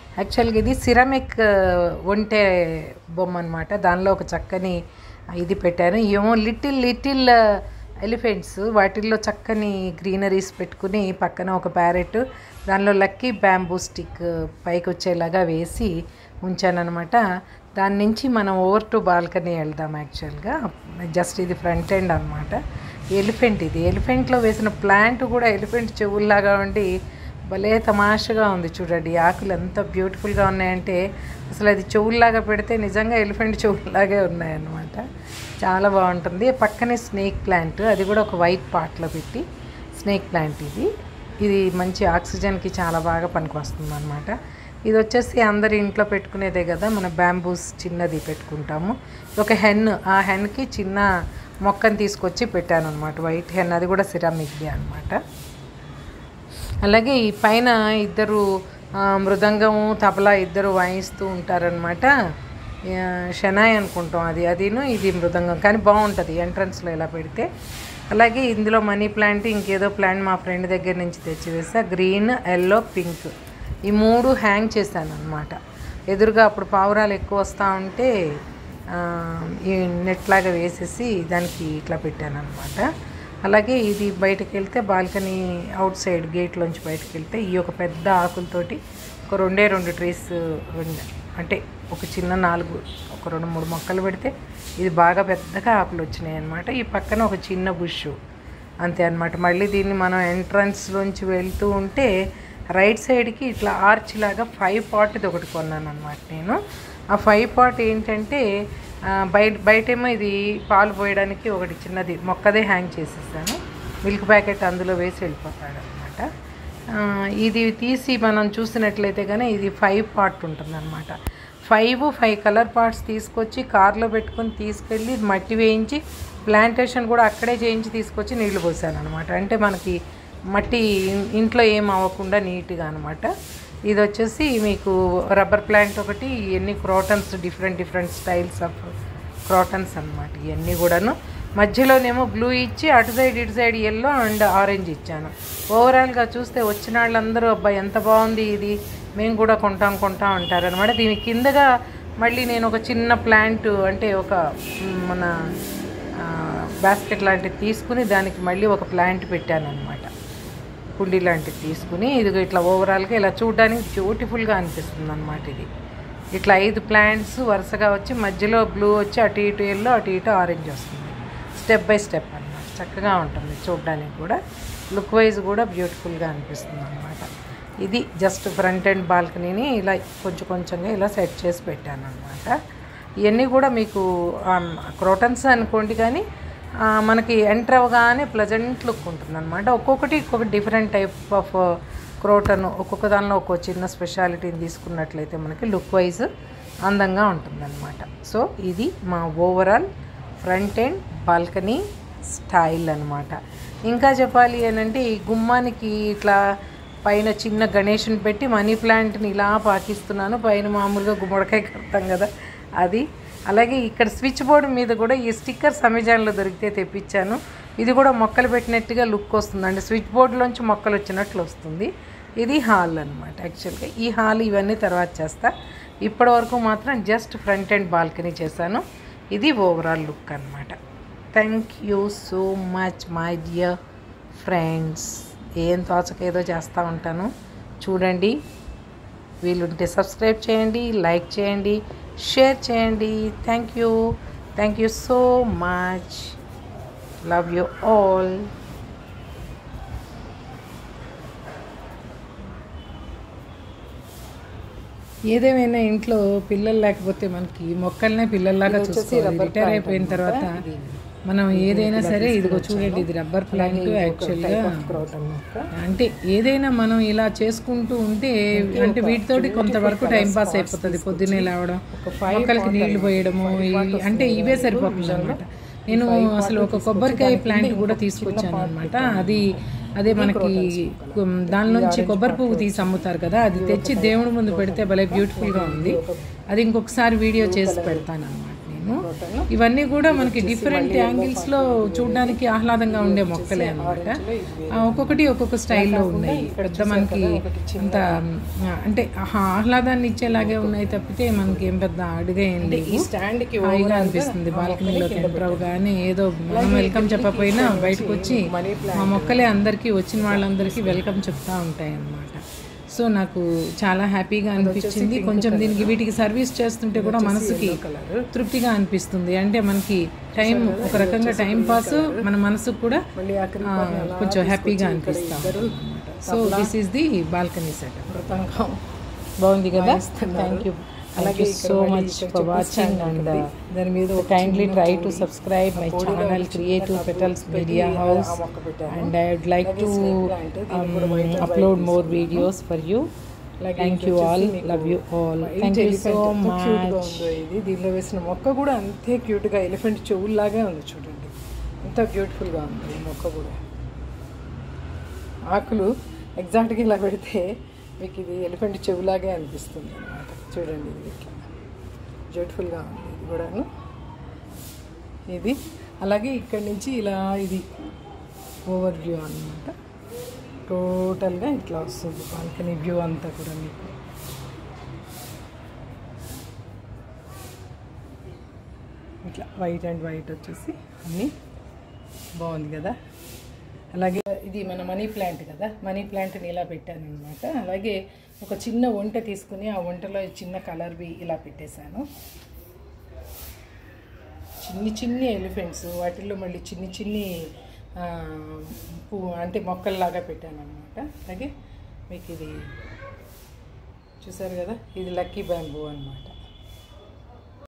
యాక్చువల్గా ఇది సిరమిక్ ఒంటె బొమ్మ అనమాట దానిలో ఒక చక్కని ఇది పెట్టాను ఏమో లిటిల్ లిటిల్ ఎలిఫెంట్స్ వాటిల్లో చక్కని గ్రీనరీస్ పెట్టుకుని పక్కన ఒక ప్యారెట్ దానిలో లక్కీ బ్యాంబూ స్టిక్ పైకి వచ్చేలాగా వేసి ఉంచానన్నమాట దాని నుంచి మనం ఓవర్ టు బాల్కనీ వెళ్దాం యాక్చువల్గా జస్ట్ ఇది ఫ్రంట్ ఎండ్ అనమాట ఎలిఫెంట్ ఇది ఎలిఫెంట్లో వేసిన ప్లాంట్ కూడా ఎలిఫెంట్ చెవుల్లాగా ఉండి భలే తమాషగా ఉంది చూడండి ఆకులు ఎంత బ్యూటిఫుల్గా ఉన్నాయంటే అసలు అది చెవుల్లాగా పెడితే నిజంగా ఎలిఫెంట్ చెవుల్లాగే ఉన్నాయన్నమాట చాలా బాగుంటుంది పక్కనే స్నేక్ ప్లాంట్ అది కూడా ఒక వైట్ పాట్లో పెట్టి స్నేక్ ప్లాంట్ ఇది ఇది మంచి ఆక్సిజన్కి చాలా బాగా పనికొస్తుంది అనమాట ఇది వచ్చేసి అందరి ఇంట్లో పెట్టుకునేదే కదా మన బ్యాంబూస్ చిన్నది పెట్టుకుంటాము ఒక హెన్ ఆ హెన్కి చిన్న మొక్కని తీసుకొచ్చి పెట్టాను అనమాట వైట్ హెన్ అది కూడా సిరామిక్ది అనమాట అలాగే ఈ పైన ఇద్దరు ఆ, మృదంగము తబలా ఇద్దరు వాయిస్తూ ఉంటారనమాట ఆ, షనాయ్ అనుకుంటాం అది అదిను ఇది మృదంగం కానీ బాగుంటుంది ఎంట్రన్స్లో ఇలా పెడితే అలాగే ఇందులో మనీ ప్లాంట్ ఇంకేదో ప్లాంట్ మా ఫ్రెండ్ దగ్గర నుంచి తెచ్చి వేసా గ్రీన్ ఎల్లో పింక్ ఈ మూడు హ్యాంగ్ చేశాను అనమాట ఎదురుగా అప్పుడు పావురాలు ఎక్కువ వస్తూ ఉంటే ఆ, ఈ నెట్ లాగా వేసేసి దానికి ఇట్లా పెట్టాను అనమాట అలాగే ఇది బయటకు వెళ్తే బాల్కనీ అవుట్ సైడ్ గేట్లోంచి బయటకు వెళ్తే ఈ ఒక పెద్ద ఆకులతోటి ఒక రెండే రెండు ట్రీస్ రెండు అంటే ఒక చిన్న నాలుగు ఒక రెండు మూడు మొక్కలు పెడితే ఇది బాగా పెద్దగా ఆకులు వచ్చినాయి అనమాట ఈ పక్కన ఒక చిన్న బుష్ అంతే అనమాట మళ్ళీ దీన్ని మనం ఎంట్రన్స్లోంచి వెళ్తూ ఉంటే రైట్ సైడ్కి ఇట్లా ఆర్చ్ లాగా ఫైవ్ పాట్ది ఒకటి కొన్నాను అనమాట నేను ఆ ఫైవ్ పాట్ ఏంటంటే ఆ, బయట బయటేమో ఇది పాలు పోయడానికి ఒకటి చిన్నది మొక్కదే హ్యాంగ్ చేసేసాను మిల్క్ ప్యాకెట్ అందులో వేసి వెళ్ళిపోతాడు అనమాట ఇది తీసి మనం చూసినట్లయితే కానీ ఇది ఫైవ్ పార్ట్ ఉంటుంది అనమాట ఫైవ్ ఫైవ్ కలర్ పార్ట్స్ తీసుకొచ్చి కార్లో పెట్టుకొని తీసుకెళ్ళి మట్టి వేయించి ప్లాంటేషన్ కూడా అక్కడే చేయించి తీసుకొచ్చి నీళ్లు పోసాను అనమాట అంటే మనకి మట్టి ఇన్- ఇంట్లో ఏం అవ్వకుండా నీట్గా అనమాట ఇది వచ్చేసి మీకు రబ్బర్ ప్లాంట్ ఒకటి ఇవన్నీ crotons different different styles of crotons అన్నమాట ఇవన్నీ కూడాను మధ్యలోనేమో బ్లూ ఇచ్చి అటు సైడ్ ఇటు సైడ్ ఎల్లో అండ్ ఆరెంజ్ ఇచ్చాను ఓవరాల్గా చూస్తే వచ్చిన వాళ్ళందరూ అబ్బాయి ఎంత బాగుంది ఇది మేము కూడా కొంటాం కొంటాం అంటారు అనమాట దీని కిందగా మళ్ళీ నేను ఒక చిన్న ప్లాంట్ అంటే ఒక మ్, మన బాస్కెట్ లాంటిది తీసుకుని దానికి మళ్ళీ ఒక ప్లాంట్ పెట్టాను అనమాట కుండీ లాంటిది తీసుకుని ఇది ఇట్లా ఓవరాల్గా ఇలా చూడడానికి బ్యూటిఫుల్గా అనిపిస్తుంది అనమాట ఇది ఇట్లా ఐదు ప్లాంట్స్ వరుసగా వచ్చి మధ్యలో బ్లూ వచ్చి అటు ఇటు ఎల్లో అటు ఇటు ఆరెంజ్ వస్తుంది స్టెప్ బై స్టెప్ అన్నమాట చక్కగా ఉంటుంది చూడడానికి కూడా లుక్ వైజ్ కూడా బ్యూటిఫుల్గా అనిపిస్తుంది అనమాట ఇది జస్ట్ ఫ్రంట్ అండ్ బాల్కనీని ఇలా కొంచెం కొంచెంగా ఇలా సెట్ చేసి పెట్టాను అనమాట ఇవన్నీ కూడా మీకు క్రోటన్స్ అనుకోండి కానీ ఆ, మనకి ఎంటర్ అవ్వగానే ప్లజెంట్ లుక్ ఉంటుంది అనమాట ఒక్కొక్కటి ఒక్కొక్క డిఫరెంట్ టైప్ ఆఫ్ క్రోటన్ ఒక్కొక్క దానిలో ఒక్కో చిన్న స్పెషాలిటీని తీసుకున్నట్లయితే మనకి లుక్ వైజ్ అందంగా ఉంటుందన్నమాట సో ఇది మా overall front end balcony style అనమాట ఇంకా చెప్పాలి అని అంటే ఈ గుమ్మానికి ఇట్లా పైన చిన్న గణేష్ని పెట్టి మనీ ప్లాంట్ని ఇలా పాకిస్తున్నాను పైన మామూలుగా గుమ్మడికాయ కడతాం కదా అది అలాగే ఇక్కడ స్విచ్ బోర్డు మీద కూడా ఈ స్టిక్కర్స్ అమెజాన్లో దొరికితే తెప్పించాను ఇది కూడా మొక్కలు పెట్టినట్టుగా లుక్ వస్తుంది అంటే స్విచ్ బోర్డులోంచి మొక్కలు వచ్చినట్లు వస్తుంది ఇది హాల్ అనమాట యాక్చువల్గా ఈ హాల్ ఇవన్నీ తర్వాత చేస్తా ఇప్పటి వరకు మాత్రం జస్ట్ ఫ్రంట్ అండ్ బాల్కనీ చేశాను ఇది ఓవరాల్ లుక్ అనమాట thank you so much my dear friends ఏం తోచక ఏదో చేస్తూ ఉంటాను చూడండి వీలుంటే సబ్స్క్రైబ్ చేయండి లైక్ చేయండి షేర్ చేయండి thank you thank you so much love you all ఏదేమైనా ఇంట్లో పిల్లలు లేకపోతే మనకి మొక్కల్నే పిల్లల్లాగా చూసుకోవాలి రిటైర్ అయిపోయిన తర్వాత మనం ఏదైనా సరే ఇదిగో చూడండి ఇది రబ్బర్ ప్లాంట్ యాక్చువల్గా అంటే ఏదైనా మనం ఇలా చేసుకుంటూ ఉంటే అంటే వీటితోటి కొంతవరకు టైం పాస్ అయిపోతుంది పొద్దున్నే లేవడం మొక్కలకి నీళ్లు పోయడము ఈ- అంటే ఇవే సరిపోతుంది అనమాట నేను అసలు ఒక కొబ్బరికాయ ప్లాంట్ కూడా తీసుకొచ్చాను అనమాట అది అదే మనకి కొం- దాని నుంచి కొబ్బరి పువ్వు తీసి అమ్ముతారు కదా అది తెచ్చి దేవుడి ముందు పెడితే భలే బ్యూటిఫుల్గా ఉంది అది ఇంకొకసారి వీడియో చేసి పెడతాను అనమాట నేను నేను ఇవన్నీ కూడా మనకి డిఫరెంట్ యాంగిల్స్లో చూడడానికి ఆహ్లాదంగా ఉండే మొక్కలే అనమాట ఒక్కొక్కటి ఒక్కొక్క స్టైల్లో ఉన్నాయి పెద్ద మనకి అంత ఆ, అంటే ఆహా, ఆహ్లాదాన్ని ఇచ్చేలాగే ఉన్నాయి తప్పితే మనకి ఏం పెద్ద అడుగా ఏం లేవు స్టాండ్కి హాయిగా అనిపిస్తుంది బాల్కనీలోకి ఎంటర్ అవగానే ఏదో మనం వెల్కమ్ చెప్పకపోయినా బయటకు వచ్చి మా మొక్కలే అందరికీ వచ్చిన వాళ్ళందరికీ వెల్కమ్ చెప్తా ఉంటాయి అన్నమాట సో నాకు చాలా హ్యాపీగా అనిపించింది కొంచెం దీనికి వీటికి సర్వీస్ చేస్తుంటే కూడా మనసుకి తృప్తిగా అనిపిస్తుంది అంటే మనకి టైం ఒక రకంగా టైం పాస్ మన మనసుకు కూడా మళ్ళీ ఆఖరి ఆ, కొంచెం హ్యాపీగా అనిపిస్తాం so this is the balcony setup మృతంగం బాగుంది కదా థ్యాంక్ యూ అలాగే so much for watching and దాని మీద ఒక kindly try to subscribe my channel creative petals media house మొక్క పెట్టాను and i would like to um, upload more videos for you thank you all love you all thank you so క్యూట్గా much ఉందో ఇది దీనిలో వేసిన మొక్క కూడా అంతే క్యూట్గా ఎలిఫెంట్ చెవుల్లాగే ఉంది చూడండి ఎంత బ్యూటిఫుల్గా ఉంది ఈ మొక్క కూడా ఆకులు ఎగ్జాక్ట్గా ఇలా పెడితే మీకు ఇది ఎలిఫెంట్ చెవులాగే అనిపిస్తుంది అన్నమాట చూడండి ఇది ఇట్లా బ్యూటిఫుల్గా ఉంది ఇది కూడాను ఇది అలాగే ఇక్కడి నుంచి ఇలా ఇది ఓవర్ వ్యూ అన్నమాట టోటల్గా ఇట్లా వస్తుంది బాల్కనీ వ్యూ అంతా కూడా మీకు ఇట్లా వైట్ అండ్ వైట్ వచ్చేసి అన్నీ బాగుంది కదా అలాగే ఇది మన మనీ ప్లాంట్ కదా మనీ ప్లాంట్ని ఇలా పెట్టాను అనమాట అలాగే ఒక చిన్న వంట తీసుకుని ఆ వంటలో ఈ చిన్న కలర్వి ఇలా పెట్టేశాను చిన్ని చిన్ని ఎలిఫెంట్స్ వాటిల్లో మళ్ళీ చిన్ని చిన్ని ఆ, పువ్వు అంటే మొక్కల్లాగా పెట్టాను అనమాట అలాగే మీకు ఇది చూసారు కదా ఇది లక్కీ బ్యాంబూ అనమాట